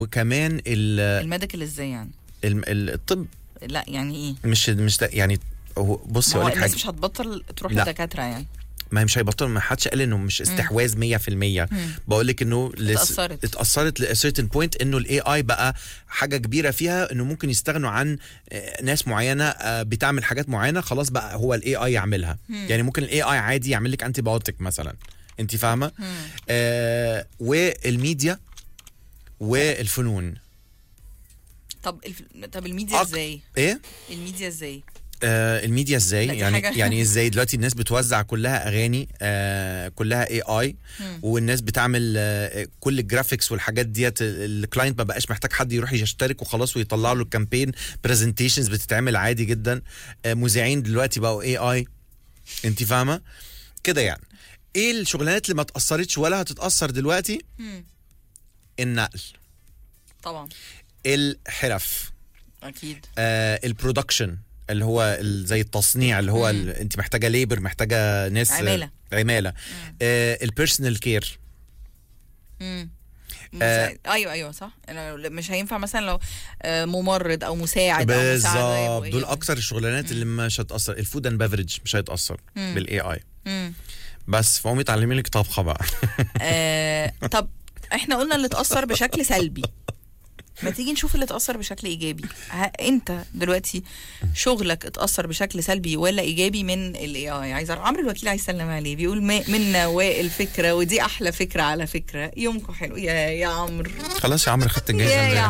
وكمان ال الميديكال ازاي يعني ال- ال- الطب لا يعني ايه مش مش ده- يعني هو بصي ما هو اقول لك الناس حاجه مش هتبطل تروح لا. لدكاتره يعني ما هي مش هيبطل ما حدش قال انه مش استحواذ 100% بقول لك انه لس- اتأثرت. اتاثرت ل certain point انه الاي اي بقى حاجه كبيره فيها انه ممكن يستغنوا عن آه، ناس معينه آه، بتعمل حاجات معينه خلاص بقى هو الاي اي يعملها يعني ممكن الاي اي عادي يعمل لك انتي بايوتيك مثلا انت فاهمه آه والميديا والفنون طب الف... طب الميديا أك- ازاي ايه الميديا ازاي آه الميديا ازاي لا، دي يعني حاجة- يعني ازاي دلوقتي الناس بتوزع كلها اغاني آه كلها اي اي والناس بتعمل آه كل الجرافيكس والحاجات ديت الكلاينت ما بقاش محتاج حد يروح يشترك وخلاص ويطلع له الكامبين برزنتيشنز بتتعمل عادي جدا آه مذيعين دلوقتي بقوا اي اي انت فاهمه كده يعني ايه الشغلانات اللي ما اتاثرتش ولا هتتاثر دلوقتي مم. النقل طبعا الحرف اكيد آه البرودكشن اللي هو ال- زي التصنيع اللي هو ال- انت محتاجه ليبر محتاجه ناس عمالة. عماله آه البيرسونال كير مم. آه. مساعد. ايوه ايوه صح أنا لو- مش هينفع مثلا لو آه، ممرض او مساعد او مساعد بالظبط يبقوا دول إيه؟ اكثر الشغلانات اللي مش هتاثر الفود اند بفرج مش هيتاثر بالاي اي مم. بس فقومي تعلمي لك طبخه بقى آه، طب احنا قلنا اللي اتأثر بشكل سلبي ما تيجي نشوف اللي اتأثر بشكل ايجابي ها انت دلوقتي شغلك اتأثر بشكل سلبي ولا ايجابي من الاي اي عايز أعرف. عمرو الوكيل عايز يسلم عليه بيقول ما- منا وائل فكره ودي احلى فكره على فكره يومكم حلو يا يا عمرو خلاص يا عمرو خدت الجايزه يا- يا امبارح.